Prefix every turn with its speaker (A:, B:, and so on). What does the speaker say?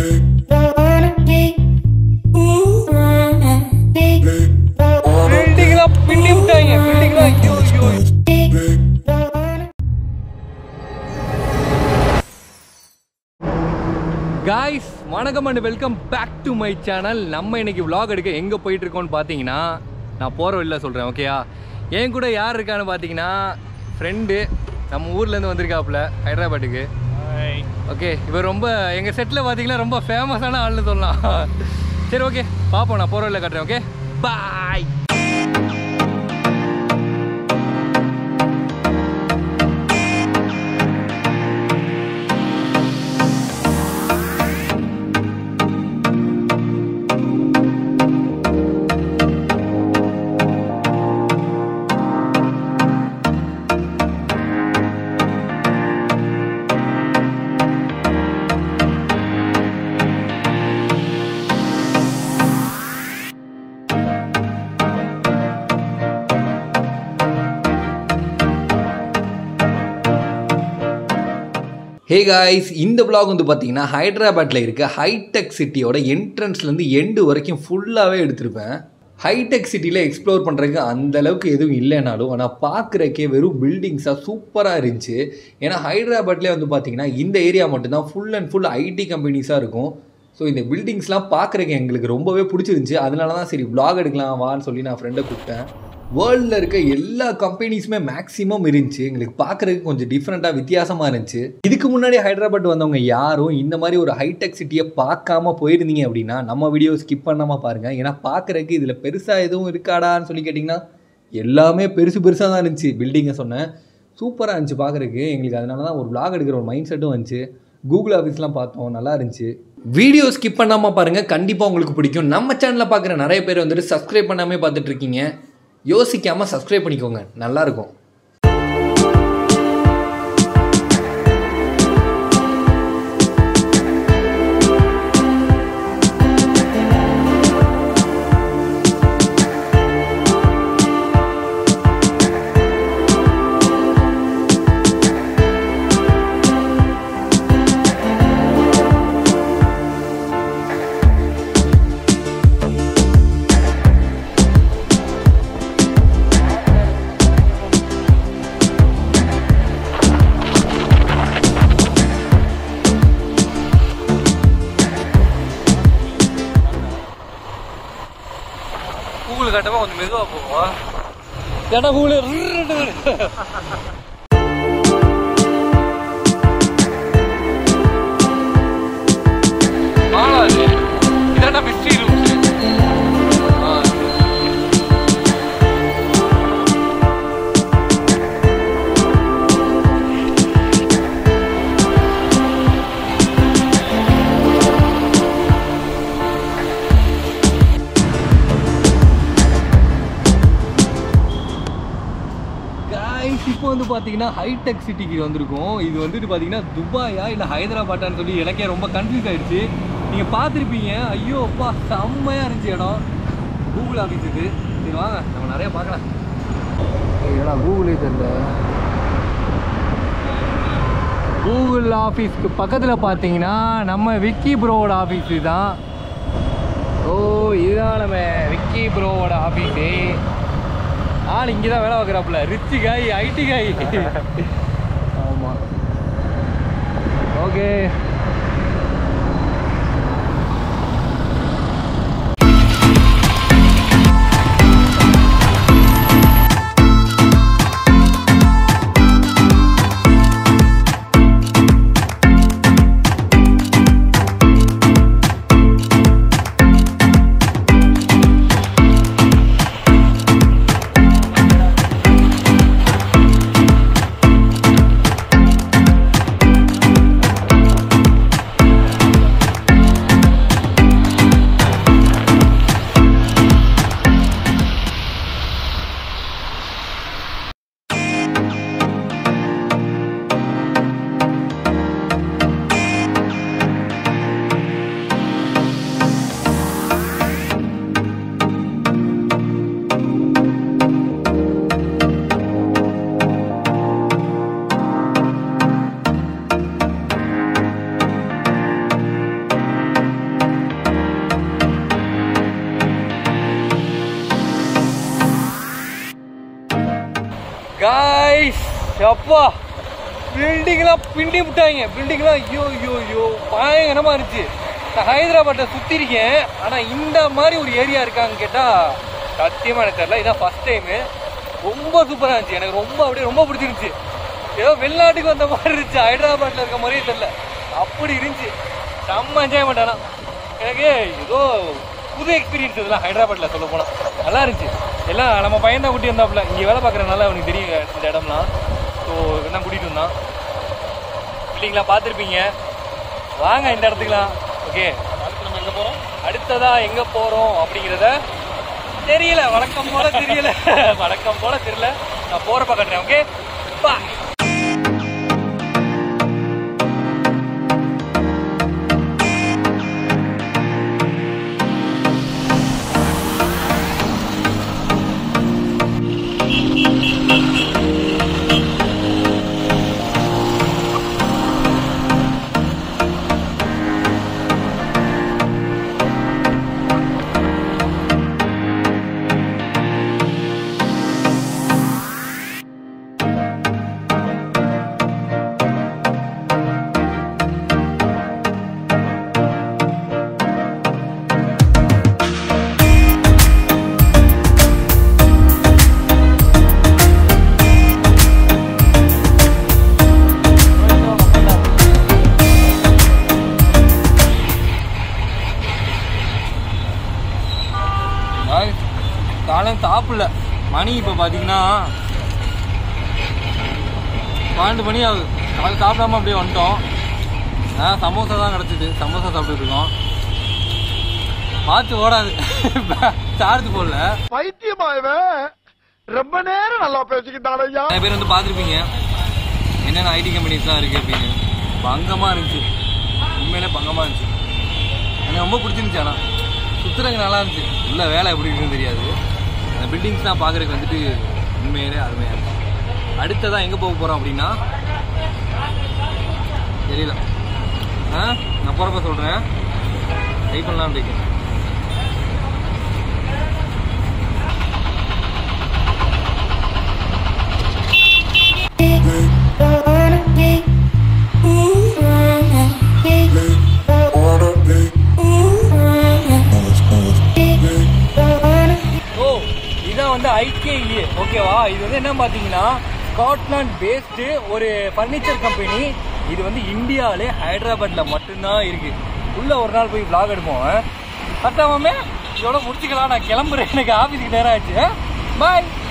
A: பில்டிங்லாம் பின்னி விட்டாங்க பில்டிங்லாம் ஐயோ ஐயோ காய்ஸ் வணக்கம் and welcome back to my channel நம்ம இன்னைக்கு vlog எடுக்க எங்கே போயிட்டு இருக்கோம்னு பார்த்தீங்கன்னா நான் போகிற வழியில் சொல்கிறேன் ஓகேயா என் கூட யார் இருக்கான்னு பார்த்தீங்கன்னா ஃப்ரெண்டு நம்ம ஊர்லேருந்து வந்திருக்காப்புல ஹைதராபாத்துக்கு ஓகே இவர் ரொம்ப எங்கள் செட்டில் பார்த்தீங்கன்னா ரொம்ப ஃபேமஸான ஆள்னு சொல்லலாம் சரி ஓகே பார்ப்போம் நான் போகிற வழியில் காட்டுறேன் ஓகே பாய்
B: ஹே காய்ஸ் இந்த vlog வந்து பார்த்தீங்கன்னா ஹைதராபாத்தில் இருக்க ஹைடெக் சிட்டியோட என்ட்ரன்ஸ்லேருந்து எண்டு வரைக்கும் ஃபுல்லாகவே எடுத்திருப்பேன் ஹைடெக் சிட்டியில் எக்ஸ்ப்ளோர் பண்ணுறதுக்கு அந்த அளவுக்கு எதுவும் இல்லைனாலும் ஆனால் பார்க்குறக்கே வெறும் பில்டிங்ஸாக சூப்பராக இருந்துச்சு ஏன்னா ஹைதராபாத்லேயே வந்து பார்த்தீங்கன்னா இந்த ஏரியா மட்டும்தான் ஃபுல் அண்ட் ஃபுல் ஐடி கம்பெனிஸாக இருக்கும் ஸோ இந்த பில்டிங்ஸ்லாம் பார்க்குறக்கு எங்களுக்கு ரொம்பவே பிடிச்சிருந்துச்சி அதனால தான் சரி vlog எடுக்கலாம் வான்னு சொல்லி நான் ஃப்ரெண்டை கூப்பிட்டேன் வேர்ல்டில் இருக்க எல்லா கம்பெனிஸுமே மேக்ஸிமம் இருந்துச்சு எங்களுக்கு பார்க்குறதுக்கு கொஞ்சம் டிஃப்ரெண்ட்டாக வித்தியாசமாக இருந்துச்சு இதுக்கு முன்னாடி ஹைதராபாத் வந்தவங்க யாரும் இந்த மாதிரி ஒரு ஹைடெக் சிட்டியை பார்க்காம போயிருந்தீங்க அப்படின்னா நம்ம வீடியோ ஸ்கிப் பண்ணாமல் பாருங்கள் ஏன்னா பார்க்குறதுக்கு இதில் பெருசாக எதுவும் இருக்காடான்னு சொல்லி கேட்டிங்கன்னா எல்லாமே பெருசு பெருசாக தான் இருந்துச்சு பில்டிங்கை சொன்னேன் சூப்பராக இருந்துச்சு பார்க்குறதுக்கு எங்களுக்கு அதனால தான் ஒரு vlog எடுக்கிற ஒரு மைண்ட் செட்டும் வந்துச்சு கூகுள் ஆஃபீஸ்லாம் பார்த்தோம் நல்லா இருந்துச்சு வீடியோ ஸ்கிப் பண்ணாமல் பாருங்கள் கண்டிப்பாக உங்களுக்கு பிடிக்கும் நம்ம சேனலில் பார்க்குற நிறைய பேர் வந்துட்டு சப்ஸ்கிரைப் பண்ணாமே பார்த்துட்டு இருக்கீங்க யோசிக்காமல் சப்ஸ்கிரைப் பண்ணிக்கோங்க நல்லாயிருக்கும்
A: கூகுள் காட்டவா கொஞ்சம் மெதுவாக போகும் ஏன்னா கூகுள் ஆளாது இதாண்டா மிஸ்ட்ரி ரூம்ஸ் காய்ஸ் இப்போ வந்து பார்த்தீங்கன்னா ஹைடெக் சிட்டிக்கு வந்திருக்கோம் இது வந்துட்டு பார்த்தீங்கன்னா துபாயா இல்லை ஹைதராபாத்தான்னு சொல்லி எனக்கே ரொம்ப கன்ஃபியூஸ் ஆயிடுச்சு நீங்கள் பார்த்துருப்பீங்க ஐயோ அப்பா செம்மையாக இருந்துச்சு இடம் கூகுள் ஆஃபீஸ் இது சரி வாங்க நம்ம நிறைய பார்க்கலாம் ஏடா கூகுளே தெரியல கூகுள் ஆஃபீஸ்க்கு பக்கத்தில் பார்த்தீங்கன்னா நம்ம விக்கி ப்ரோவோட ஆஃபீஸு தான் ஓ இதுதான் நம்ம விக்கி ப்ரோவோட ஆஃபீஸு ஆள் இங்கே தான் வேலை பார்க்குறாப்புல ரிச்சு காய் ஐடி காய் ஆமாம் ஓகே காய்ஸ் அப்பா பில்டிங்லாம் பிண்டி விட்டாங்க பில்டிங்லாம் ஐயோ ஐயோ ஐயோ பயங்கரமா இருந்துச்சு நான் ஹைதராபாத்தை சுத்தி இருக்கேன் ஆனா இந்த மாதிரி ஒரு ஏரியா இருக்கான்னு கேட்டா சத்தியமா எனக்கு தெரியல இதான் ஃபர்ஸ்ட் டைமு ரொம்ப சூப்பரா இருந்துச்சு எனக்கு ரொம்ப அப்படியே ரொம்ப பிடிச்சிருந்துச்சு ஏதோ வெளிநாட்டுக்கு வந்த மாதிரி இருந்துச்சு ஹைதராபாத்ல இருக்க மாதிரியே தெரியல அப்படி இருந்துச்சு செம்ம என்ஜாய்மெண்ட் ஆனா எனக்கு ஏதோ புது எக்ஸ்பீரியன்ஸ் இதெல்லாம் ஹைதராபாத்ல சொல்ல போனா நல்லா இருந்துச்சு எல்லாம் நம்ம பையன் தான் கூட்டி வந்தாப்புல இங்க வேலை பார்க்கறதுனால அவனுக்கு தெரியும் இந்த இடம்லாம் ஸோ என்ன கூட்டிட்டு வந்தான் பில்டிங்லாம் பார்த்துருப்பீங்க வாங்க இந்த இடத்துக்குலாம் ஓகே அடுத்து நம்ம எங்க போறோம் அடுத்ததா எங்க போறோம் அப்படிங்கிறத தெரியல வழக்கம் போல தெரியல வழக்கம் போல தெரியல நான் போறப்ப கட்டுறேன் ஓகே பா காலம் சாப்பிடல மணி இப்போ பார்த்தீங்கன்னா பன்னெண்டு மணி ஆகுது காலை சாப்பிடாம அப்படியே வந்துட்டோம் ஆ சமோசா தான் கிடச்சிது சமோசா சாப்பிட்டுட்டு இருக்கோம் வாட்ச் ஓடாது சார்ஜ் போடல
C: பைத்தியமாயவன் ரொம்ப நேரம் நல்லா பேசிக்கிட்டான் ஐயா
A: நிறைய பேர் வந்து பார்த்துருப்பீங்க என்னென்ன ஐடி கம்பெனிஸ் தான் இருக்குது அப்படின்னு பங்கமாக இருந்துச்சு உண்மையிலே பங்கமாக இருந்துச்சு எனக்கு ரொம்ப பிடிச்சிருந்துச்சு ஆனால் சுற்றுறங்க நல்லா இருந்துச்சு உள்ள வேலை எப்படி இருக்குன்னு தெரியாது அந்த பில்டிங்ஸ்லாம் பார்க்குறதுக்கு வந்துட்டு உண்மையிலே அருமையாக இருந்துச்சு அடுத்ததான் எங்கே போக போகிறோம் அப்படின்னா தெரியல ஆ நான் போகிறப்ப சொல்கிறேன் ட்ரை பண்ணலாம்னு இருக்கேன் ஓ இதான் வந்து ஐகேஇ ஓகேவா இது வந்து என்ன பார்த்தீங்கன்னா ஸ்காட்லாண்ட் பேஸ்டு ஒரு ஃபர்னிச்சர் கம்பெனி இது வந்து இந்தியாவிலே ஹைதராபாத்ல மட்டும்தான் இருக்கு உள்ள ஒரு நாள் போய் vlog எடுப்போம் கரெக்டாக மாமே இதோட முடிச்சுக்கலாம் நான் கிளம்புறேன் எனக்கு ஆஃபீஸுக்கு நேரம் ஆச்சு பாய்